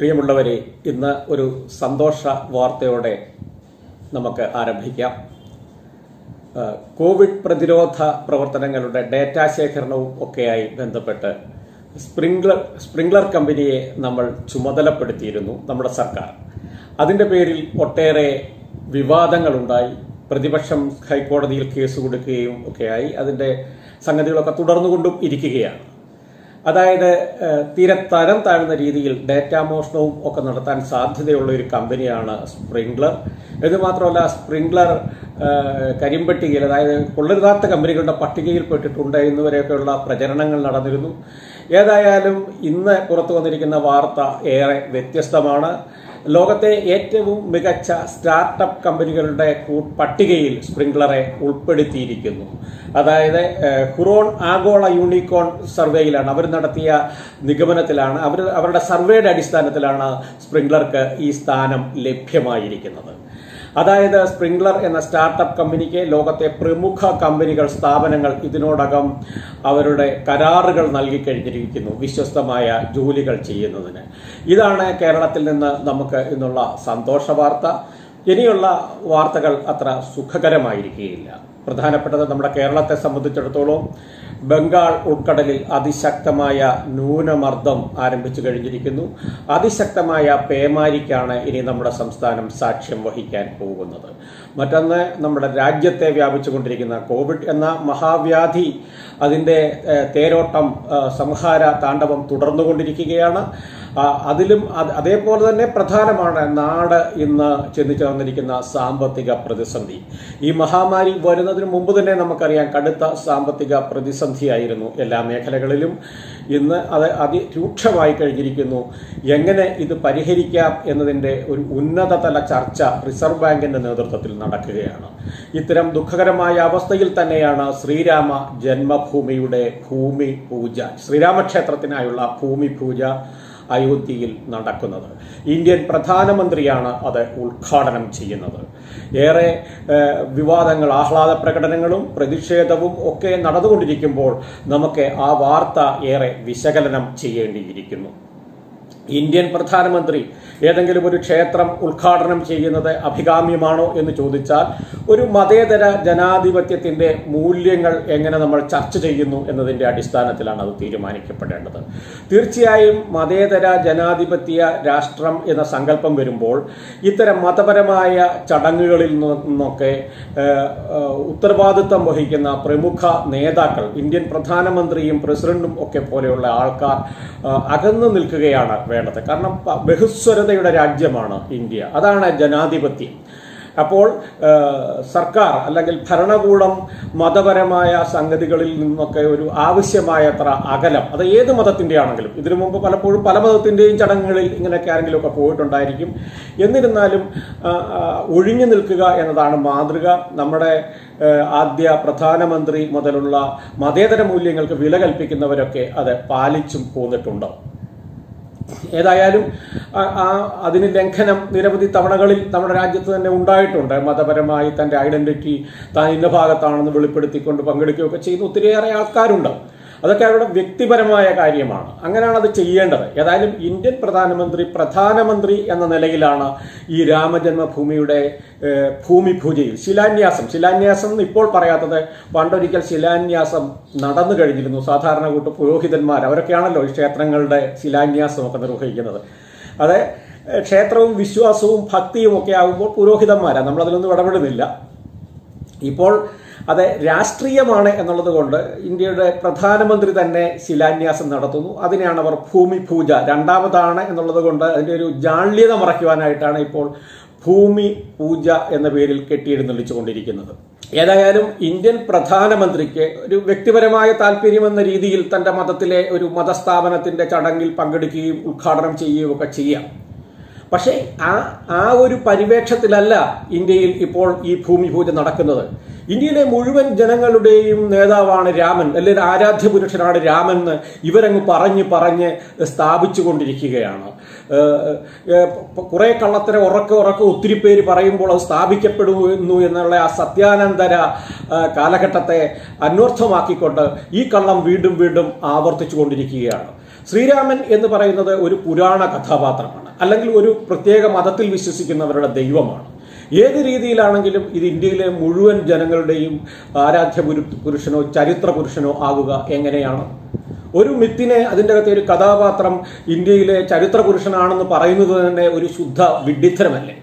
പ്രിയമുള്ളവരെ ഇന്ന് ഒരു സന്തോഷ വാർത്തയോടെ നമുക്ക് ആരംഭിക്കാം ആ, കോവിഡ് പ്രതിരോധ പ്രവർത്തനങ്ങളുടെ ഡേറ്റാ ശേഖരണവും ഒക്കെയായി ബന്ധപ്പെട്ട് സ്പ്രിംഗ്ലർ സ്പ്രിംഗ്ലർ കമ്പനിയെ നമ്മൾ ചുമതലപ്പെടുത്തിയിരുന്നു നമ്മുടെ സർക്കാർ അതിന്റെ പേരിൽ ഒട്ടേറെ വിവാദങ്ങളുണ്ടായി പ്രതിപക്ഷം ഹൈക്കോടതിയിൽ കേസ് കൊടുക്കുകയും ഒക്കെയായി അതിന്റെ സംഗതികളൊക്കെ തുടർന്നുകൊണ്ടും ഇരിക്കുകയാണ് അതായത് ഏഹ്, തീരെ തരം താഴ്ന്ന രീതിയിൽ ഡേറ്റാ മോഷണവും ഒക്കെ നടത്താൻ സാധ്യതയുള്ള ഒരു കമ്പനിയാണ് സ്പ്രിംഗ്ലർ ഇത് മാത്രമല്ല സ്പ്രിംഗ്ലർ ഏഹ്, കരിമ്പട്ടികയിൽ അതായത് കൊള്ളരുതാത്ത കമ്പനികളുടെ പട്ടികയിൽ പെട്ടിട്ടുണ്ട് എന്നുവരെയൊക്കെയുള്ള പ്രചരണങ്ങൾ നടന്നിരുന്നു ഏതായാലും ഇന്ന് പുറത്തു വന്നിരിക്കുന്ന വാർത്ത ഏറെ വ്യത്യസ്തമാണ് ലോകത്തെ ഏറ്റവും മികച്ച സ്റ്റാർട്ടപ്പ് കമ്പനികളുടെ കൂ- പട്ടികയിൽ സ്പ്രിംഗ്ലറെ ഉൾപ്പെടുത്തിയിരിക്കുന്നു അതായത് ഏഹ്, ഹുറോൺ ആഗോള യൂണിക്കോൺ സർവേയിലാണ് അവർ നടത്തിയ നിഗമനത്തിലാണ് അവർ അവരുടെ സർവേയുടെ അടിസ്ഥാനത്തിലാണ് സ്പ്രിംഗ്ലർക്ക് ഈ സ്ഥാനം ലഭ്യമായിരിക്കുന്നത് അതായത് സ്പ്രിംഗ്ലർ എന്ന സ്റ്റാർട്ടപ്പ് കമ്പനിക്ക് ലോകത്തെ പ്രമുഖ കമ്പനികൾ സ്ഥാപനങ്ങൾ ഇതിനോടകം അവരുടെ കരാറുകൾ നൽകിക്കഴിഞ്ഞിരിക്കുന്നു വിശ്വസ്തമായ ജോലികൾ ചെയ്യുന്നതിന് ഇതാണ് കേരളത്തിൽ നിന്ന് നമുക്ക് ഇന്നുള്ള സന്തോഷ വാർത്ത ഇനിയുള്ള വാർത്തകൾ അത്ര സുഖകരമായിരിക്കുകയില്ല പ്രധാനപ്പെട്ടത് നമ്മുടെ കേരളത്തെ സംബന്ധിച്ചിടത്തോളം ബംഗാൾ ഉൾക്കടലിൽ അതിശക്തമായ ന്യൂനമർദ്ദം ആരംഭിച്ചു കഴിഞ്ഞിരിക്കുന്നു അതിശക്തമായ പേമാരിക്കാണ് ഇനി നമ്മുടെ സംസ്ഥാനം സാക്ഷ്യം വഹിക്കാൻ പോകുന്നത് മറ്റൊന്ന് നമ്മുടെ രാജ്യത്തെ വ്യാപിച്ചുകൊണ്ടിരിക്കുന്ന കോവിഡ് എന്ന മഹാവ്യാധി അതിന്റെ ഏഹ്, തേരോട്ടം ഏഹ്, സംഹാര താണ്ഡവം തുടർന്നുകൊണ്ടിരിക്കുകയാണ് ആ, അതിലും അത് അതേപോലെ തന്നെ പ്രധാനമാണ് നാട് ഇന്ന് ചെന്നു ചേർന്നിരിക്കുന്ന സാമ്പത്തിക പ്രതിസന്ധി ഈ മഹാമാരി വരുന്നതിന് മുമ്പ് തന്നെ നമുക്കറിയാം കടുത്ത സാമ്പത്തിക പ്രതിസന്ധിയായിരുന്നു എല്ലാ മേഖലകളിലും ഇന്ന് അത് അതിരൂക്ഷമായി കഴിഞ്ഞിരിക്കുന്നു എങ്ങനെ ഇത് പരിഹരിക്കാം എന്നതിന്റെ ഒരു ഉന്നതതല ചർച്ച റിസർവ് ബാങ്കിന്റെ നേതൃത്വത്തിൽ നടക്കുകയാണ് ഇത്തരം ദുഃഖകരമായ അവസ്ഥയിൽ തന്നെയാണ് ശ്രീരാമ ജന്മഭൂമിയുടെ ഭൂമി പൂജ ശ്രീരാമക്ഷേത്രത്തിനായുള്ള ഭൂമി പൂജ അയോധ്യയിൽ നടക്കുന്നത് ഇന്ത്യൻ പ്രധാനമന്ത്രിയാണ് അത് ഉദ്ഘാടനം ചെയ്യുന്നത് ഏറെ ഏഹ്, വിവാദങ്ങൾ ആഹ്ലാദ പ്രകടനങ്ങളും പ്രതിഷേധവും ഒക്കെ നടന്നുകൊണ്ടിരിക്കുമ്പോൾ നമുക്ക് ആ വാർത്ത ഏറെ വിശകലനം ചെയ്യേണ്ടിയിരിക്കുന്നു ഇന്ത്യൻ പ്രധാനമന്ത്രി ഏതെങ്കിലും ഒരു ക്ഷേത്രം ഉദ്ഘാടനം ചെയ്യുന്നത് അഭികാമ്യമാണോ എന്ന് ചോദിച്ചാൽ ഒരു മതേതര ജനാധിപത്യത്തിന്റെ മൂല്യങ്ങൾ എങ്ങനെ നമ്മൾ ചർച്ച ചെയ്യുന്നു എന്നതിന്റെ അടിസ്ഥാനത്തിലാണ് അത് തീരുമാനിക്കപ്പെടേണ്ടത് തീർച്ചയായും മതേതര ജനാധിപത്യ രാഷ്ട്രം എന്ന സങ്കല്പം വരുമ്പോൾ ഇത്തരം മതപരമായ ചടങ്ങുകളിൽ നിന്നൊക്കെ ഏഹ്, ഏഹ്, ഉത്തരവാദിത്വം വഹിക്കുന്ന പ്രമുഖ നേതാക്കൾ ഇന്ത്യൻ പ്രധാനമന്ത്രിയും പ്രസിഡന്റും ഒക്കെ പോലെയുള്ള ആൾക്കാർ ഏഹ്, അകന്നു നിൽക്കുകയാണ് വേണ്ടത് കാരണം പ- ബഹുസ്വരതയുടെ രാജ്യമാണ് ഇന്ത്യ അതാണ് ജനാധിപത്യം അപ്പോൾ ഏഹ്, സർക്കാർ അല്ലെങ്കിൽ ഭരണകൂടം മതപരമായ സംഗതികളിൽ നിന്നൊക്കെ ഒരു ആവശ്യമായത്ര അകലം അത് ഏത് മതത്തിന്റെ ആണെങ്കിലും ഇതിനു മുമ്പ് പലപ്പോഴും പല മതത്തിന്റെയും ചടങ്ങുകളിൽ ഇങ്ങനെയൊക്കെ ആരെങ്കിലും ഒക്കെ പോയിട്ടുണ്ടായിരിക്കും എന്നിരുന്നാലും ആ, ആ, ഒഴിഞ്ഞു നിൽക്കുക എന്നതാണ് മാതൃക നമ്മുടെ ഏഹ്, ആദ്യ പ്രധാനമന്ത്രി മുതലുള്ള മതേതര മൂല്യങ്ങൾക്ക് വില കൽപ്പിക്കുന്നവരൊക്കെ അത് പാലിച്ചും പോന്നിട്ടുണ്ട് ഏതായാലും ആ- ആ അതിന് ലംഘനം നിരവധി തവണകളിൽ നമ്മുടെ രാജ്യത്ത് തന്നെ ഉണ്ടായിട്ടുണ്ട് മതപരമായി തന്റെ ഐഡന്റിറ്റി താൻ ഇന്ന ഭാഗത്താണെന്ന് വെളിപ്പെടുത്തിക്കൊണ്ട് പങ്കെടുക്കുകയൊക്കെ ചെയ്യുന്ന ഒത്തിരിയേറെ ആൾക്കാരുണ്ട് അതൊക്കെ അവരുടെ വ്യക്തിപരമായ കാര്യമാണ് അങ്ങനെയാണ് അത് ചെയ്യേണ്ടത് ഏതായാലും ഇന്ത്യൻ പ്രധാനമന്ത്രി പ്രധാനമന്ത്രി എന്ന നിലയിലാണ് ഈ രാമജന്മഭൂമിയുടെ ഏഹ്, ഭൂമി പൂജയിൽ ശിലാന്യാസം ശിലാന്യാസം എന്ന് ഇപ്പോൾ പറയാത്തത് പണ്ടൊരിക്കൽ ശിലാന്യാസം നടന്നു കഴിഞ്ഞിരുന്നു സാധാരണ കൂട്ട് പുരോഹിതന്മാർ അവരൊക്കെയാണല്ലോ ഈ ക്ഷേത്രങ്ങളുടെ ശിലാന്യാസം ഒക്കെ നിർവഹിക്കുന്നത് അത് ഏഹ്, ക്ഷേത്രവും വിശ്വാസവും ഭക്തിയും ഒക്കെ ആകുമ്പോൾ പുരോഹിതന്മാരാണ് നമ്മളതിലൊന്നും ഇടപെടുന്നില്ല ഇപ്പോൾ അത് രാഷ്ട്രീയമാണ് എന്നുള്ളത് കൊണ്ട് ഇന്ത്യയുടെ പ്രധാനമന്ത്രി തന്നെ ശിലാന്യാസം നടത്തുന്നു അതിനെയാണ് അവർ ഭൂമി പൂജ രണ്ടാമതാണ് എന്നുള്ളത് കൊണ്ട് അതിന്റെ ഒരു ജാള്യത മറയ്ക്കുവാനായിട്ടാണ് ഇപ്പോൾ ഭൂമി പൂജ എന്ന പേരിൽ കെട്ടിയെഴുന്നള്ളിച്ചുകൊണ്ടിരിക്കുന്നത് ഏതായാലും ഇന്ത്യൻ പ്രധാനമന്ത്രിക്ക് ഒരു വ്യക്തിപരമായ താല്പര്യമെന്ന രീതിയിൽ തന്റെ മതത്തിലെ ഒരു മതസ്ഥാപനത്തിന്റെ ചടങ്ങിൽ പങ്കെടുക്കുകയും ഉദ്ഘാടനം ചെയ്യുകയും ഒക്കെ ചെയ്യാം പക്ഷേ ആ ആ ഒരു പരിവേക്ഷത്തിലല്ല ഇന്ത്യയിൽ ഇപ്പോൾ ഈ ഭൂമി പൂജ നടക്കുന്നത് ഇന്ത്യയിലെ മുഴുവൻ ജനങ്ങളുടെയും നേതാവാണ് രാമൻ അല്ലെങ്കിൽ ആരാധ്യ പുരുഷനാണ് രാമൻ എന്ന് ഇവരങ്ങ് പറഞ്ഞ് പറഞ്ഞ് സ്ഥാപിച്ചുകൊണ്ടിരിക്കുകയാണ് ഏഹ്, ഏഹ്, കുറെ കള്ളത്തര ഉറക്കെ ഉറക്കെ ഒത്തിരി പേര് പറയുമ്പോൾ അത് സ്ഥാപിക്കപ്പെടുന്നു എന്നുള്ള ആ സത്യാനന്തര ആ, കാലഘട്ടത്തെ അന്വർത്ഥമാക്കിക്കൊണ്ട് ഈ കള്ളം വീണ്ടും വീണ്ടും ആവർത്തിച്ചു കൊണ്ടിരിക്കുകയാണ് ശ്രീരാമൻ എന്ന് പറയുന്നത് ഒരു പുരാണ കഥാപാത്രമാണ് അല്ലെങ്കിൽ ഒരു പ്രത്യേക മതത്തിൽ വിശ്വസിക്കുന്നവരുടെ ദൈവമാണ് ഏത് രീതിയിലാണെങ്കിലും ഇത് ഇന്ത്യയിലെ മുഴുവൻ ജനങ്ങളുടെയും ആരാധ്യ പുരു- പുരുഷനോ ചരിത്ര പുരുഷനോ ആകുക എങ്ങനെയാണ് ഒരു മിത്തിനെ അതിൻ്റെ അകത്തെ ഒരു കഥാപാത്രം ഇന്ത്യയിലെ ചരിത്ര പുരുഷനാണെന്ന് പറയുന്നത് തന്നെ ഒരു ശുദ്ധ വിഡ്ഢിത്തരമല്ലേ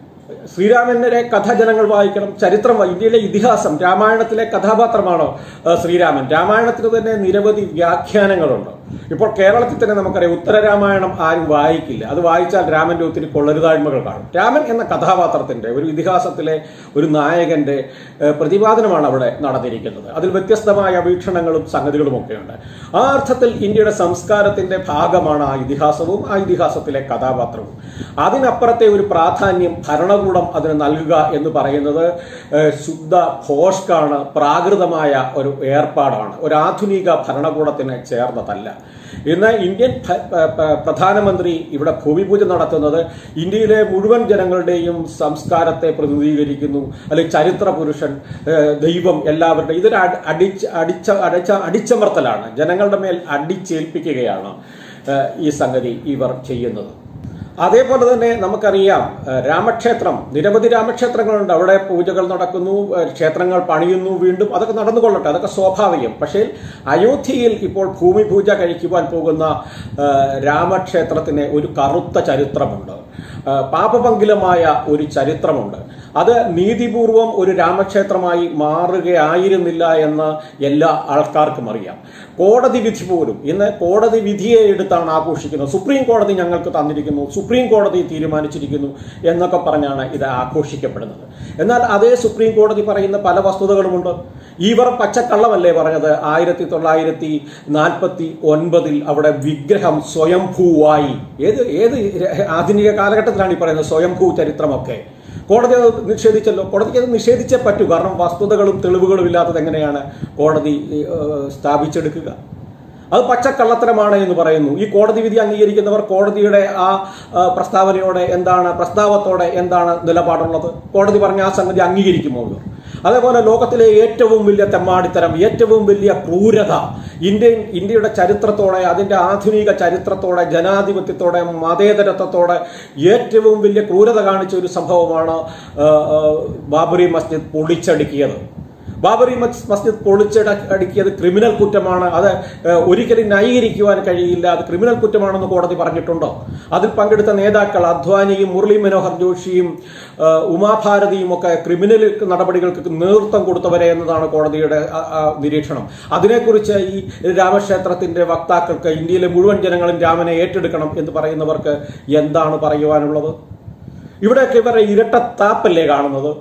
ശ്രീരാമന്റെ കഥ ജനങ്ങൾ വായിക്കണം ചരിത്രം വാ- ഇന്ത്യയിലെ ഇതിഹാസം രാമായണത്തിലെ കഥാപാത്രമാണോ ആ, ശ്രീരാമൻ രാമായണത്തിന് തന്നെ നിരവധി വ്യാഖ്യാനങ്ങളുണ്ട് ഇപ്പോൾ കേരളത്തിൽ തന്നെ നമുക്കറിയാം ഉത്തര രാമായണം ആരും വായിക്കില്ല അത് വായിച്ചാൽ രാമന്റെ ഒത്തിരി കൊള്ളരുതായ്മകൾ കാണും രാമൻ എന്ന കഥാപാത്രത്തിന്റെ ഒരു ഇതിഹാസത്തിലെ ഒരു നായകന്റെ ഏഹ്, പ്രതിപാദനമാണ് അവിടെ നടന്നിരിക്കുന്നത് അതിൽ വ്യത്യസ്തമായ വീക്ഷണങ്ങളും സംഗതികളും ഒക്കെയുണ്ട് ആ അർത്ഥത്തിൽ ഇന്ത്യയുടെ സംസ്കാരത്തിന്റെ ഭാഗമാണ് ആ ഇതിഹാസവും ആ ഇതിഹാസത്തിലെ കഥാപാത്രവും അതിനപ്പുറത്തെ ഒരു പ്രാധാന്യം ഭരണകൂടം അതിന് നൽകുക എന്ന് പറയുന്നത് ഏഹ്, ശുദ്ധ ഭോഷ്കാണ് പ്രാകൃതമായ ഒരു ഏർപ്പാടാണ് ഒരു ആധുനിക ഭരണകൂടത്തിന് ചേർന്നതല്ല ഇന്ന് ഇന്ത്യൻ ഭ- പ- പ- പ്രധാനമന്ത്രി ഇവിടെ ഭൂമിപൂജ നടത്തുന്നത് ഇന്ത്യയിലെ മുഴുവൻ ജനങ്ങളുടെയും സംസ്കാരത്തെ പ്രതിനിധീകരിക്കുന്നു അല്ലെങ്കിൽ ചരിത്ര പുരുഷൻ ഏഹ്, ദൈവം എല്ലാവരുടെയും ഇതൊരു അടി- അടിച്ച അടിച്ച അടിച്ച അടിച്ചമർത്തലാണ് ജനങ്ങളുടെ മേൽ അടിച്ചേൽപ്പിക്കുകയാണ് ഏഹ്, ഈ സംഗതി ഇവർ ചെയ്യുന്നത് അതേപോലെ തന്നെ നമുക്കറിയാം ഏഹ്, രാമക്ഷേത്രം നിരവധി രാമക്ഷേത്രങ്ങളുണ്ട് അവിടെ പൂജകൾ നടക്കുന്നു ഏഹ്, ക്ഷേത്രങ്ങൾ പണിയുന്നു വീണ്ടും അതൊക്കെ നടന്നുകൊള്ളട്ടെ അതൊക്കെ സ്വാഭാവികം പക്ഷേ അയോധ്യയിൽ ഇപ്പോൾ ഭൂമി പൂജ കഴിക്കുവാൻ പോകുന്ന ഏഹ്, രാമക്ഷേത്രത്തിന് ഒരു കറുത്ത ചരിത്രമുണ്ട് ഏഹ്, പാപപങ്കിലമായ ഒരു ചരിത്രമുണ്ട് അത് നീതിപൂർവം ഒരു രാമക്ഷേത്രമായി മാറുകയായിരുന്നില്ല എന്ന് എല്ലാ ആൾക്കാർക്കും അറിയാം കോടതി വിധി പോലും ഇന്ന് കോടതി വിധിയെ എടുത്താണ് ആഘോഷിക്കുന്നത് സുപ്രീം കോടതി ഞങ്ങൾക്ക് തന്നിരിക്കുന്നു സുപ്രീം കോടതി തീരുമാനിച്ചിരിക്കുന്നു എന്നൊക്കെ പറഞ്ഞാണ് ഇത് ആഘോഷിക്കപ്പെടുന്നത് എന്നാൽ അതേ സുപ്രീം കോടതി പറയുന്ന പല വസ്തുതകളുമുണ്ട് ഇവർ പച്ചക്കള്ളമല്ലേ പറഞ്ഞത് ആയിരത്തി തൊള്ളായിരത്തി നാൽപ്പത്തി ഒൻപതിൽ അവിടെ വിഗ്രഹം സ്വയംഭൂവായി ഏത് ഏത് ആധുനിക കാലഘട്ടത്തിലാണ് ഈ പറയുന്നത് സ്വയംഭൂ ചരിത്രമൊക്കെ കോടതി അത് നിഷേധിച്ചല്ലോ കോടതിക്ക് അത് നിഷേധിച്ചേ പറ്റൂ കാരണം വസ്തുതകളും തെളിവുകളും ഇല്ലാത്തത് എങ്ങനെയാണ് കോടതി ഏഹ്, സ്ഥാപിച്ചെടുക്കുക അത് പച്ചക്കള്ളത്തരമാണ് എന്ന് പറയുന്നു ഈ കോടതി വിധി അംഗീകരിക്കുന്നവർ കോടതിയുടെ ആ ആ, പ്രസ്താവനയോടെ എന്താണ് പ്രസ്താവത്തോടെ എന്താണ് നിലപാടുള്ളത് കോടതി പറഞ്ഞ ആ സംഗതി അംഗീകരിക്കുമോ ഇവർ അതേപോലെ ലോകത്തിലെ ഏറ്റവും വലിയ തെമ്മാടിത്തരം ഏറ്റവും വലിയ ക്രൂരത ഇന്ത്യൻ ഇന്ത്യയുടെ ചരിത്രത്തോടെ അതിന്റെ ആധുനിക ചരിത്രത്തോടെ ജനാധിപത്യത്തോടെ മതേതരത്വത്തോടെ ഏറ്റവും വലിയ ക്രൂരത കാണിച്ച ഒരു സംഭവമാണ് ആ, ആ, ബാബറി മസ്ജിദ് പൊളിച്ചടുക്കിയത് ബാബറി മസ് മസ്ജിദ് പൊളിച്ചട അടുക്കിയത് ക്രിമിനൽ കുറ്റമാണ് അത് ഏഹ്, ഒരിക്കലും ന്യായീകരിക്കുവാൻ കഴിയില്ല അത് ക്രിമിനൽ കുറ്റമാണെന്ന് കോടതി പറഞ്ഞിട്ടുണ്ടോ അതിൽ പങ്കെടുത്ത നേതാക്കൾ അദ്വാനിയും മുരളി മനോഹർ ജോഷിയും ഏഹ്, ഉമാഭാരതിയും ഒക്കെ ക്രിമിനൽ നടപടികൾക്ക് നേതൃത്വം കൊടുത്തവരെ എന്നതാണ് കോടതിയുടെ ആ, ആ, നിരീക്ഷണം അതിനെക്കുറിച്ച് ഈ രാമക്ഷേത്രത്തിന്റെ വക്താക്കൾക്ക് ഇന്ത്യയിലെ മുഴുവൻ ജനങ്ങളും രാമനെ ഏറ്റെടുക്കണം എന്ന് പറയുന്നവർക്ക് എന്താണ് പറയുവാനുള്ളത് ഇവിടെയൊക്കെ ഇവരുടെ ഇരട്ടത്താപ്പല്ലേ കാണുന്നത്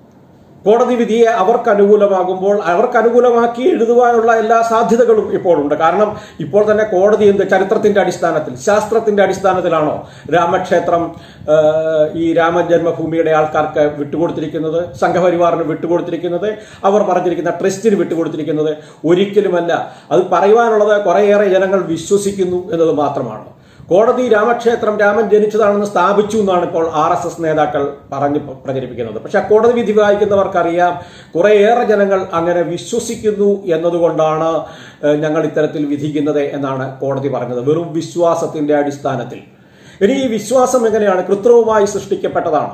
കോടതി വിധിയെ അവർക്ക് അനുകൂലമാകുമ്പോൾ അവർക്ക് അനുകൂലമാക്കി എഴുതുവാനുള്ള എല്ലാ സാധ്യതകളും ഇപ്പോൾ ഉണ്ട് കാരണം ഇപ്പോൾ തന്നെ കോടതി എന്ത് ചരിത്രത്തിന്റെ അടിസ്ഥാനത്തിൽ ശാസ്ത്രത്തിന്റെ അടിസ്ഥാനത്തിലാണോ രാമക്ഷേത്രം ആ, ഈ രാമജന്മഭൂമിയുടെ ആൾക്കാർക്ക് വിട്ടുകൊടുത്തിരിക്കുന്നത് സംഘപരിവാറിന് വിട്ടുകൊടുത്തിരിക്കുന്നത് അവർ പറഞ്ഞിരിക്കുന്ന ട്രസ്റ്റിന് വിട്ടുകൊടുത്തിരിക്കുന്നത് ഒരിക്കലുമല്ല അത് പറയുവാനുള്ളത് കുറേയേറെ ജനങ്ങൾ വിശ്വസിക്കുന്നു എന്നത് മാത്രമാണ് കോടതി രാമക്ഷേത്രം രാമൻ ജനിച്ചതാണെന്ന് സ്ഥാപിച്ചു എന്നാണ് ഇപ്പോൾ ആർ എസ് എസ് നേതാക്കൾ പറഞ്ഞ് പ്രചരിപ്പിക്കുന്നത് പക്ഷെ ആ കോടതി വിധി വായിക്കുന്നവർക്കറിയാം കുറേയേറെ ജനങ്ങൾ അങ്ങനെ വിശ്വസിക്കുന്നു എന്നതുകൊണ്ടാണ് ഏഹ്, ഞങ്ങൾ ഇത്തരത്തിൽ വിധിക്കുന്നത് എന്നാണ് കോടതി പറഞ്ഞത് വെറും വിശ്വാസത്തിന്റെ അടിസ്ഥാനത്തിൽ ഇനി ഈ വിശ്വാസം എങ്ങനെയാണ് കൃത്രിമമായി സൃഷ്ടിക്കപ്പെട്ടതാണ്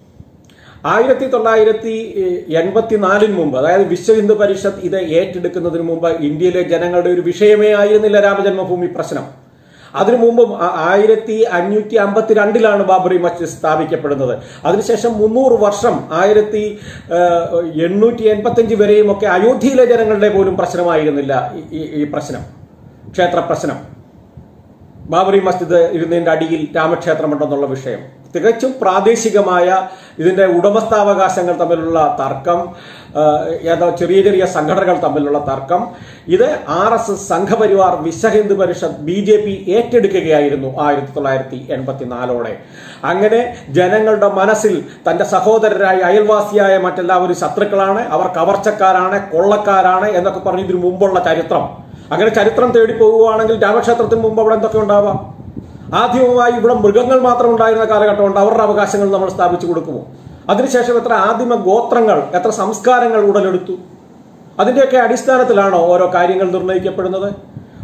ആയിരത്തി തൊള്ളായിരത്തി എൺപത്തിനാലിന് മുമ്പ് അതായത് വിശ്വ ഹിന്ദു പരിഷത്ത് ഇത് ഏറ്റെടുക്കുന്നതിന് മുമ്പ് ഇന്ത്യയിലെ ജനങ്ങളുടെ ഒരു വിഷയമേ ആയിരുന്നില്ല രാമജന്മഭൂമി പ്രശ്നം അതിനു മുമ്പും ആ- ആയിരത്തി അഞ്ഞൂറ്റി അമ്പത്തിരണ്ടിലാണ് ബാബറി മസ്ജിദ് സ്ഥാപിക്കപ്പെടുന്നത് അതിനുശേഷം മുന്നൂറ് വർഷം ആയിരത്തി ഏഹ്, എണ്ണൂറ്റി എൺപത്തി വരെയും ഒക്കെ അയോധ്യയിലെ ജനങ്ങളുടെ പോലും പ്രശ്നമായിരുന്നില്ല ഈ- ഈ- ഈ പ്രശ്നം ക്ഷേത്ര പ്രശ്നം ബാബറി മസ്ജിദ് ഇരുന്നതിന്റെ അടിയിൽ രാമക്ഷേത്രമുണ്ടെന്നുള്ള വിഷയം തികച്ചും പ്രാദേശികമായ ഇതിന്റെ ഉടമസ്ഥാവകാശങ്ങൾ തമ്മിലുള്ള തർക്കം ആ, ഏതോ ചെറിയ ചെറിയ സംഘടനകൾ തമ്മിലുള്ള തർക്കം ഇത് R S S Sangh Parivar Vishwa Hindu Parishad B J P ഏറ്റെടുക്കുകയായിരുന്നു ആയിരത്തി തൊള്ളായിരത്തി എൺപത്തിനാലോടെ അങ്ങനെ ജനങ്ങളുടെ മനസ്സിൽ തന്റെ സഹോദരരായ അയൽവാസിയായ മറ്റെല്ലാവരും ശത്രുക്കളാണ് അവർ കവർച്ചക്കാരാണ് കൊള്ളക്കാരാണ് എന്നൊക്കെ പറഞ്ഞ് ഇതിനു മുമ്പുള്ള ചരിത്രം അങ്ങനെ ചരിത്രം തേടി പോകുകയാണെങ്കിൽ രാമക്ഷേത്രത്തിന് മുമ്പ് അവിടെ എന്തൊക്കെ ഉണ്ടാവാം ആദ്യമായി ഇവിടെ മൃഗങ്ങൾ മാത്രം ഉണ്ടായിരുന്ന കാലഘട്ടമുണ്ട് അവരുടെ അവകാശങ്ങൾ നമ്മൾ സ്ഥാപിച്ചു കൊടുക്കുമോ അതിനുശേഷം എത്ര ആദിമ ഗോത്രങ്ങൾ എത്ര സംസ്കാരങ്ങൾ ഉടലെടുത്തു അതിന്റെയൊക്കെ അടിസ്ഥാനത്തിലാണോ ഓരോ കാര്യങ്ങൾ നിർണ്ണയിക്കപ്പെടുന്നത്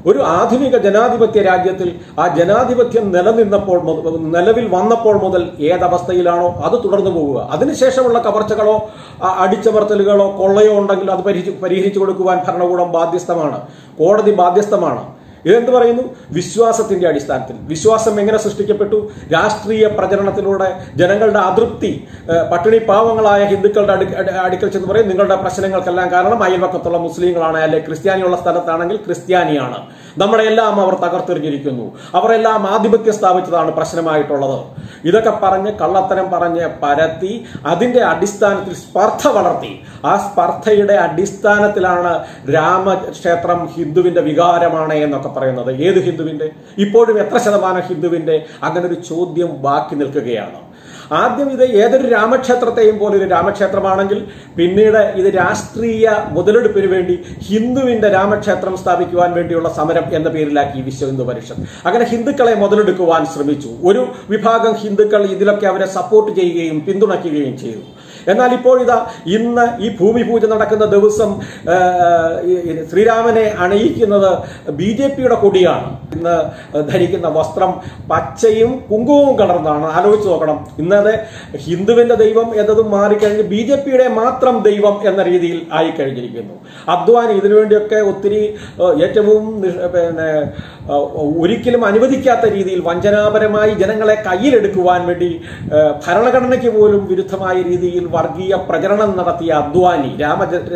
ഒരു ആധുനിക ജനാധിപത്യ രാജ്യത്തിൽ ആ ജനാധിപത്യം നിലനിന്നപ്പോൾ മുത- നിലവിൽ വന്നപ്പോൾ മുതൽ ഏതവസ്ഥയിലാണോ അത് തുടർന്നു പോവുക അതിനുശേഷമുള്ള കവർച്ചകളോ ആ, അടിച്ചമർത്തലുകളോ കൊള്ളയോ ഉണ്ടെങ്കിൽ അത് പരിഹരിച്ച് പരിഹരിച്ചു കൊടുക്കുവാൻ ഭരണകൂടം ബാധ്യസ്ഥമാണ് കോടതി ബാധ്യസ്ഥമാണ് ഇതെന്ത് പറയുന്നു വിശ്വാസത്തിന്റെ അടിസ്ഥാനത്തിൽ വിശ്വാസം എങ്ങനെ സൃഷ്ടിക്കപ്പെട്ടു രാഷ്ട്രീയ പ്രചരണത്തിലൂടെ ജനങ്ങളുടെ അതൃപ്തി ഏഹ്, പട്ടിണി പാവങ്ങളായ ഹിന്ദുക്കളുടെ അടുക്ക- അടി- അടുക്കൽ ചെന്ന് പറയും നിങ്ങളുടെ പ്രശ്നങ്ങൾക്കെല്ലാം കാരണം അയൽവക്കത്തുള്ള മുസ്ലിങ്ങളാണ് അല്ലെ ക്രിസ്ത്യാനിയുള്ള സ്ഥലത്താണെങ്കിൽ ക്രിസ്ത്യാനിയാണ് നമ്മുടെ എല്ലാം അവർ തകർത്തെറിഞ്ഞിരിക്കുന്നു അവരെല്ലാം ആധിപത്യം സ്ഥാപിച്ചതാണ് പ്രശ്നമായിട്ടുള്ളത് ഇതൊക്കെ പറഞ്ഞ് കള്ളത്തരം പറഞ്ഞ് പരത്തി അതിന്റെ അടിസ്ഥാനത്തിൽ സ്പർദ്ധ വളർത്തി ആ സ്പർദ്ധയുടെ അടിസ്ഥാനത്തിലാണ് രാമക്ഷേത്രം ഹിന്ദുവിന്റെ വികാരമാണ് എന്നൊക്കെ പറയുന്നത് ഏത് ഹിന്ദുവിന്റെ ഇപ്പോഴും എത്ര ശതമാനം ഹിന്ദുവിന്റെ അങ്ങനെ ഒരു ചോദ്യം ബാക്കി നിൽക്കുകയാണ് ആദ്യം ഇത് ഏതൊരു രാമക്ഷേത്രത്തെയും പോലെ ഒരു രാമക്ഷേത്രമാണെങ്കിൽ പിന്നീട് ഇത് രാഷ്ട്രീയ മുതലെടുപ്പിന് വേണ്ടി ഹിന്ദുവിന്റെ രാമക്ഷേത്രം സ്ഥാപിക്കുവാൻ വേണ്ടിയുള്ള സമരം എന്ന പേരിലാക്കി ഈ വിശ്വ ഹിന്ദു പരിഷത്ത് അങ്ങനെ ഹിന്ദുക്കളെ മുതലെടുക്കുവാൻ ശ്രമിച്ചു ഒരു വിഭാഗം ഹിന്ദുക്കൾ ഇതിലൊക്കെ അവരെ സപ്പോർട്ട് ചെയ്യുകയും പിന്തുണയ്ക്കുകയും ചെയ്തു എന്നാൽ ഇപ്പോൾ ഇതാ ഇന്ന് ഈ ഭൂമി പൂജ നടക്കുന്ന ദിവസം ആ, ഈ ശ്രീരാമനെ അണിയിക്കുന്നത് ബി ജെ പിയുടെ കൊടിയാണ് ഇന്ന് ധരിക്കുന്ന വസ്ത്രം പച്ചയും കുങ്കുമവും കലർന്നാണ് ആലോചിച്ച് നോക്കണം ഇന്നത് ഹിന്ദുവിന്റെ ദൈവം എന്നതും മാറിക്കഴിഞ്ഞ് ബി ജെ പിയുടെ മാത്രം ദൈവം എന്ന രീതിയിൽ ആയിക്കഴിഞ്ഞിരിക്കുന്നു അദ്വാനി ഇതിനുവേണ്ടിയൊക്കെ ഒത്തിരി ഏഹ്, ഏറ്റവും നിഷ്- പിന്നെ ഏഹ്, ഒരിക്കലും അനുവദിക്കാത്ത രീതിയിൽ വഞ്ചനാപരമായി ജനങ്ങളെ കയ്യിലെടുക്കുവാൻ വേണ്ടി ഏഹ്, ഭരണഘടനയ്ക്ക് പോലും വിരുദ്ധമായ രീതിയിൽ വർഗീയ പ്രചരണം നടത്തിയ അദ്വാനി രാമ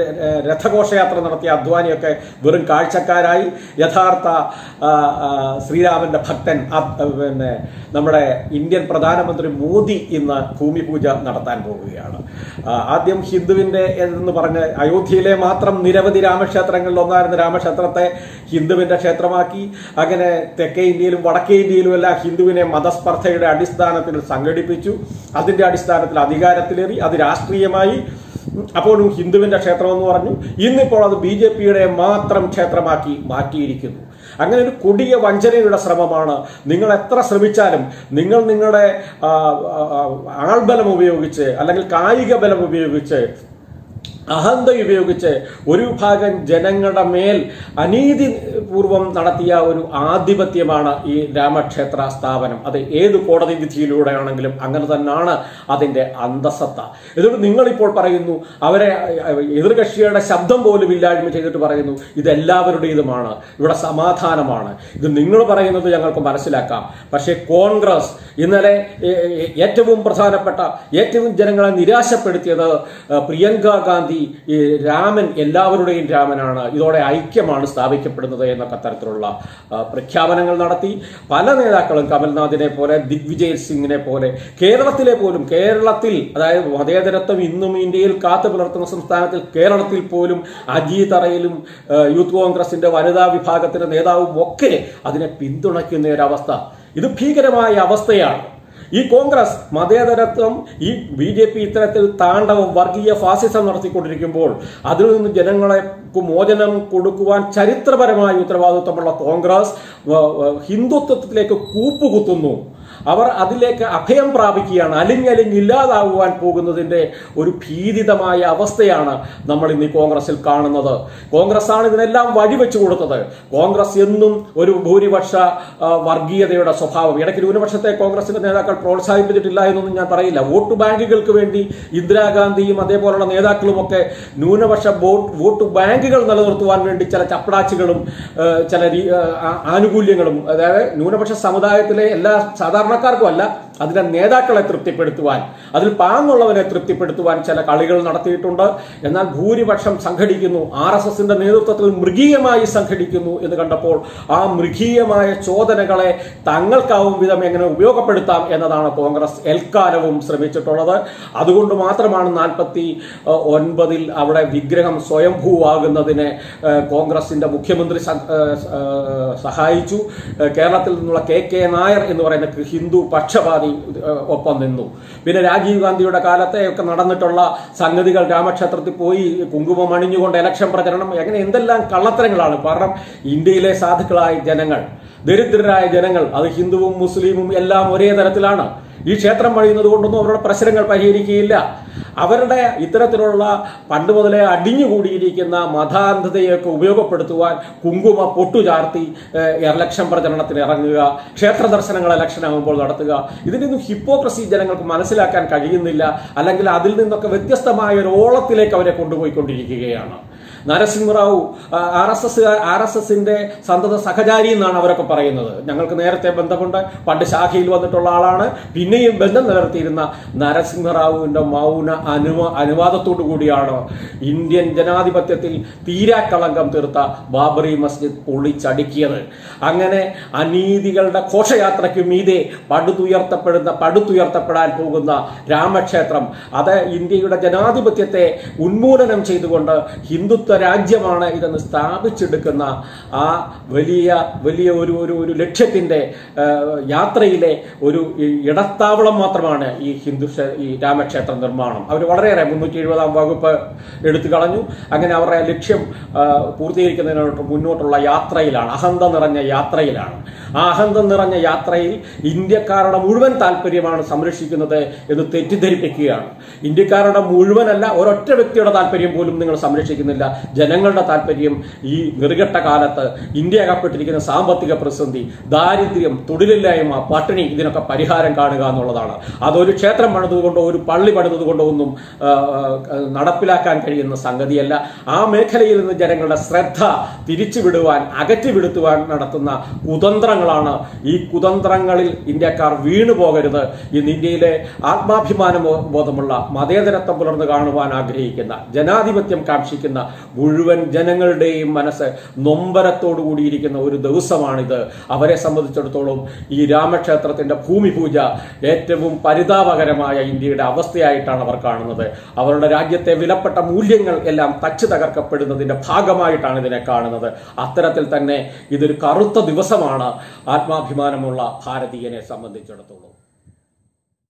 രഥഘോഷയാത്ര നടത്തിയ അദ്വാനിയൊക്കെ വെറും കാഴ്ചക്കാരായി യഥാർത്ഥ ആ, ആ, ശ്രീരാമന്റെ ഭക്തൻ അ- പിന്നെ നമ്മുടെ ഇന്ത്യൻ പ്രധാനമന്ത്രി മോദി ഇന്ന് ഭൂമി പൂജ നടത്താൻ പോവുകയാണ് ആ, ആദ്യം ഹിന്ദുവിന്റെ എന്ന് പറഞ്ഞ് അയോധ്യയിലെ മാത്രം നിരവധി രാമക്ഷേത്രങ്ങളിൽ ഒന്നായിരുന്ന രാമക്ഷേത്രത്തെ ഹിന്ദുവിന്റെ ക്ഷേത്രമാക്കി അങ്ങനെ തെക്കേ ഇന്ത്യയിലും വടക്കേ ഇന്ത്യയിലും എല്ലാം ഹിന്ദുവിനെ മതസ്പർദ്ധയുടെ അടിസ്ഥാനത്തിൽ സംഘടിപ്പിച്ചു അതിന്റെ അടിസ്ഥാനത്തിൽ അധികാരത്തിലേറി അത് രാഷ്ട്രീയമായി അപ്പോഴും ഹിന്ദുവിന്റെ ക്ഷേത്രം എന്ന് പറഞ്ഞു ഇന്നിപ്പോൾ അത് ബി ജെ പിയുടെ മാത്രം ക്ഷേത്രമാക്കി മാറ്റിയിരിക്കുന്നു അങ്ങനെ ഒരു കൊടിയ വഞ്ചനയുടെ ശ്രമമാണ് നിങ്ങൾ എത്ര ശ്രമിച്ചാലും നിങ്ങൾ നിങ്ങളുടെ ആ, ആ, ആ, ആൾബലം ഉപയോഗിച്ച് അല്ലെങ്കിൽ കായിക ബലം ഉപയോഗിച്ച് അഹന്ത ഉപയോഗിച്ച് ഒരു വിഭാഗം ജനങ്ങളുടെ മേൽ അനീതി പൂർവം നടത്തിയ ഒരു ആധിപത്യമാണ് ഈ രാമക്ഷേത്ര സ്ഥാപനം അത് ഏത് കോടതി വിധിയിലൂടെയാണെങ്കിലും അങ്ങനെ തന്നെയാണ് അതിന്റെ അന്തസത്ത എന്നിട്ട് നിങ്ങളിപ്പോൾ പറയുന്നു അവരെ എതിർകക്ഷിയുടെ ശബ്ദം പോലും ഇല്ലായ്മ ചെയ്തിട്ട് പറയുന്നു ഇത് എല്ലാവരുടേതുമാണ് ഇവിടെ സമാധാനമാണ് ഇത് നിങ്ങൾ പറയുന്നത് ഞങ്ങൾക്ക് മനസ്സിലാക്കാം പക്ഷേ കോൺഗ്രസ് ഇന്നലെ ഏ- ഏ- ഏറ്റവും പ്രധാനപ്പെട്ട ഏറ്റവും ജനങ്ങളെ നിരാശപ്പെടുത്തിയത് ഏ, പ്രിയങ്ക ഗാന്ധി ഈ രാമൻ എല്ലാവരുടെയും രാമനാണ് ഇതോടെ ഐക്യമാണ് സ്ഥാപിക്കപ്പെടുന്നത് എന്നൊക്കെ തരത്തിലുള്ള ആ, പ്രഖ്യാപനങ്ങൾ നടത്തി പല നേതാക്കളും കമൽനാഥിനെ പോലെ ദിഗ്വിജയ് സിംഗിനെ പോലെ കേരളത്തിലെ പോലും കേരളത്തിൽ അതായത് മതേതരത്വം ഇന്നും ഇന്ത്യയിൽ കാത്തു പുലർത്തുന്ന സംസ്ഥാനത്തിൽ കേരളത്തിൽ പോലും അജീത് അറയിലും ഏ, യൂത്ത് കോൺഗ്രസിന്റെ വനിതാ വിഭാഗത്തിന്റെ നേതാവും ഒക്കെ അതിനെ പിന്തുണയ്ക്കുന്ന ഒരവസ്ഥ ഇത് ഭീകരമായ അവസ്ഥയാണ് ഈ കോൺഗ്രസ് മതേതരത്വം ഈ ബി ജെ പി ഇത്തരത്തിൽ താണ്ഡവം വർഗീയ ഫാസിസം നടത്തിക്കൊണ്ടിരിക്കുമ്പോൾ അതിൽ നിന്ന് ജനങ്ങളെ മോചനം കൊടുക്കുവാൻ ചരിത്രപരമായ ഉത്തരവാദിത്വമുള്ള കോൺഗ്രസ് വ- വ- ഹിന്ദുത്വത്തിലേക്ക് കൂപ്പുകുത്തുന്നു അവർ അതിലേക്ക് അഭയം പ്രാപിക്കുകയാണ് അലിഞ്ഞലിഞ്ഞ് ഇല്ലാതാകുവാൻ പോകുന്നതിന്റെ ഒരു ഭീതിതമായ അവസ്ഥയാണ് നമ്മൾ ഇന്ന് ഈ കോൺഗ്രസിൽ കാണുന്നത് കോൺഗ്രസ് ആണ് ഇതിനെല്ലാം വഴിവെച്ചു കൊടുത്തത് കോൺഗ്രസ് എന്നും ഒരു ഭൂരിപക്ഷ ആ, വർഗീയതയുടെ സ്വഭാവം ഇടയ്ക്ക് ന്യൂനപക്ഷത്തെ കോൺഗ്രസിന്റെ നേതാക്കൾ പ്രോത്സാഹിപ്പിച്ചിട്ടില്ല എന്നൊന്നും ഞാൻ പറയില്ല വോട്ട് ബാങ്കുകൾക്ക് വേണ്ടി ഇന്ദിരാഗാന്ധിയും അതേപോലുള്ള നേതാക്കളും ഒക്കെ ന്യൂനപക്ഷ വോട്ട് വോട്ട് ബാങ്കുകൾ നിലനിർത്തുവാൻ വേണ്ടി ചില ചപ്പടാച്ചുകളും ആ, ചില രീ- ആ, ആനുകൂല്യങ്ങളും അതായത് ന്യൂനപക്ഷ സമുദായത്തിലെ എല്ലാ സാധാരണക്കാർക്കും അല്ല അതിലെ നേതാക്കളെ തൃപ്തിപ്പെടുത്തുവാൻ അതിൽ പാങ്ങുള്ളവരെ തൃപ്തിപ്പെടുത്തുവാൻ ചില കളികൾ നടത്തിയിട്ടുണ്ട് എന്നാൽ ഭൂരിപക്ഷം സംഘടിക്കുന്നു ആർ എസ് എസിന്റെ നേതൃത്വത്തിൽ മൃഗീയമായി സംഘടിക്കുന്നു എന്ന് കണ്ടപ്പോൾ ആ മൃഗീയമായ ചോദനകളെ തങ്ങൾക്കാവും വിധം എങ്ങനെ ഉപയോഗപ്പെടുത്താം എന്നതാണ് കോൺഗ്രസ് എൽക്കാലവും ശ്രമിച്ചിട്ടുള്ളത് അതുകൊണ്ട് മാത്രമാണ് നാൽപ്പത്തി ഒൻപതിൽ അവിടെ വിഗ്രഹം സ്വയംഭൂവാകുന്നതിനെ ഏഹ്, കോൺഗ്രസിന്റെ മുഖ്യമന്ത്രി സ- ഏഹ്, ഏഹ്, സഹായിച്ചു ഏഹ്, കേരളത്തിൽ നിന്നുള്ള കെ കെ നായർ എന്ന് പറയുന്ന ഹിന്ദു പക്ഷപാതി ഏഹ്, ഒപ്പം നിന്നു പിന്നെ രാജീവ് ഗാന്ധിയുടെ കാലത്തെ ഒക്കെ നടന്നിട്ടുള്ള സംഗതികൾ രാമക്ഷേത്രത്തിൽ പോയി കുങ്കുമം അണിഞ്ഞുകൊണ്ട് ഇലക്ഷൻ പ്രചരണം അങ്ങനെ എന്തെല്ലാം കള്ളത്തരങ്ങളാണ് കാരണം ഇന്ത്യയിലെ സാധുക്കളായ ജനങ്ങൾ ദരിദ്രരായ ജനങ്ങൾ അത് ഹിന്ദുവും മുസ്ലിമും എല്ലാം ഒരേ തരത്തിലാണ് ഈ ക്ഷേത്രം പണിയുന്നത് കൊണ്ടൊന്നും അവരുടെ പ്രശ്നങ്ങൾ പരിഹരിക്കുകയില്ല അവരുടെ ഇത്തരത്തിലുള്ള പണ്ട് മുതലേ അടിഞ്ഞുകൂടിയിരിക്കുന്ന മതാന്ധതയൊക്കെ ഉപയോഗപ്പെടുത്തുവാൻ കുങ്കുമ പൊട്ടുചാർത്തി ഏഹ്, ഇലക്ഷൻ പ്രചരണത്തിന് ഇറങ്ങുക ക്ഷേത്ര ദർശനങ്ങൾ ഇലക്ഷൻ ആകുമ്പോൾ നടത്തുക ഇതിനൊന്നും ഹിപ്പോക്രസി ജനങ്ങൾക്ക് മനസ്സിലാക്കാൻ കഴിയുന്നില്ല അല്ലെങ്കിൽ അതിൽ നിന്നൊക്കെ വ്യത്യസ്തമായ ഒരു ഓളത്തിലേക്ക് അവരെ കൊണ്ടുപോയിക്കൊണ്ടിരിക്കുകയാണ് Narasimha Rao R S S R S എസിന്റെ സന്തത സഹചാരി എന്നാണ് അവരൊക്കെ പറയുന്നത് ഞങ്ങൾക്ക് നേരത്തെ ബന്ധമുണ്ട് പണ്ട് ശാഖയിൽ വന്നിട്ടുള്ള ആളാണ് പിന്നെയും ബന്ധം നിലനിർത്തിയിരുന്ന നരസിംഹറാവുവിന്റെ മൗന അനുവ അനുവാദത്തോടു കൂടിയാണ് ഇന്ത്യൻ ജനാധിപത്യത്തിൽ തീരാക്കളങ്കം തീർത്ത ബാബറി മസ്ജിദ് പൊളിച്ചടുക്കിയത് അങ്ങനെ അനീതികളുടെ ഘോഷയാത്രയ്ക്ക് മീതെ പടുത്തുയർത്തപ്പെടുന്ന പടുത്തുയർത്തപ്പെടാൻ പോകുന്ന രാമക്ഷേത്രം അത് ഇന്ത്യയുടെ ജനാധിപത്യത്തെ ഉന്മൂലനം ചെയ്തുകൊണ്ട് ഹിന്ദുത്വ രാജ്യമാണ് ഇതെന്ന് സ്ഥാപിച്ചെടുക്കുന്ന ആ വലിയ വലിയ ഒരു ഒരു ഒരു ലക്ഷ്യത്തിന്റെ ആ, യാത്രയിലെ ഒരു ഈ ഇടത്താവളം മാത്രമാണ് ഈ ഹിന്ദു ക്ഷേ- ഈ രാമക്ഷേത്ര നിർമ്മാണം അവർ വളരെയേറെ മുന്നൂറ്റി എഴുപതാം വകുപ്പ് എടുത്തു കളഞ്ഞു അങ്ങനെ അവരുടെ ലക്ഷ്യം ആ, പൂർത്തീകരിക്കുന്നതിനോട്ട് മുന്നോട്ടുള്ള യാത്രയിലാണ് അഹന്ത നിറഞ്ഞ യാത്രയിലാണ് ആ അഹന്ത നിറഞ്ഞ യാത്രയിൽ ഇന്ത്യക്കാരുടെ മുഴുവൻ താല്പര്യമാണ് സംരക്ഷിക്കുന്നത് എന്ന് തെറ്റിദ്ധരിപ്പിക്കുകയാണ് ഇന്ത്യക്കാരുടെ മുഴുവനല്ല ഒരൊറ്റ വ്യക്തിയുടെ താല്പര്യം പോലും നിങ്ങൾ സംരക്ഷിക്കുന്നില്ല ജനങ്ങളുടെ താല്പര്യം ഈ നെറുകെട്ട കാലത്ത് ഇന്ത്യ അകപ്പെട്ടിരിക്കുന്ന സാമ്പത്തിക പ്രതിസന്ധി ദാരിദ്ര്യം തൊഴിലില്ലായ്മ പട്ടിണി ഇതിനൊക്കെ പരിഹാരം കാണുക എന്നുള്ളതാണ് അതൊരു ക്ഷേത്രം പണിതുകൊണ്ടോ ഒരു പള്ളി പണിതുകൊണ്ടോ ഒന്നും ആ, ആ, നടപ്പിലാക്കാൻ കഴിയുന്ന സംഗതിയല്ല ആ മേഖലയിൽ നിന്ന് ജനങ്ങളുടെ ശ്രദ്ധ തിരിച്ചുവിടുവാൻ അകറ്റിവിടുത്തുവാൻ നടത്തുന്ന കുതന്ത്രങ്ങളാണ് ഈ കുതന്ത്രങ്ങളിൽ ഇന്ത്യക്കാർ വീണു പോകരുത് ഇന്ന് ഇന്ത്യയിലെ ആത്മാഭിമാന ബോ- ബോധമുള്ള മതേതരത്വം പുലർന്നു കാണുവാൻ ആഗ്രഹിക്കുന്ന ജനാധിപത്യം കാക്ഷിക്കുന്ന മുഴുവൻ ജനങ്ങളുടെയും മനസ്സ് നൊമ്പരത്തോടു കൂടിയിരിക്കുന്ന ഒരു ദിവസമാണിത് അവരെ സംബന്ധിച്ചിടത്തോളം ഈ രാമക്ഷേത്രത്തിന്റെ ഭൂമി പൂജ ഏറ്റവും പരിതാപകരമായ ഇന്ത്യയുടെ അവസ്ഥയായിട്ടാണ് അവർ കാണുന്നത് അവരുടെ രാജ്യത്തെ വിലപ്പെട്ട മൂല്യങ്ങൾ എല്ലാം തച്ചു തകർക്കപ്പെടുന്നതിന്റെ ഭാഗമായിട്ടാണ് ഇതിനെ കാണുന്നത് അത്തരത്തിൽ തന്നെ ഇതൊരു കറുത്ത ദിവസമാണ് ആത്മാഭിമാനമുള്ള ഭാരതീയനെ സംബന്ധിച്ചിടത്തോളം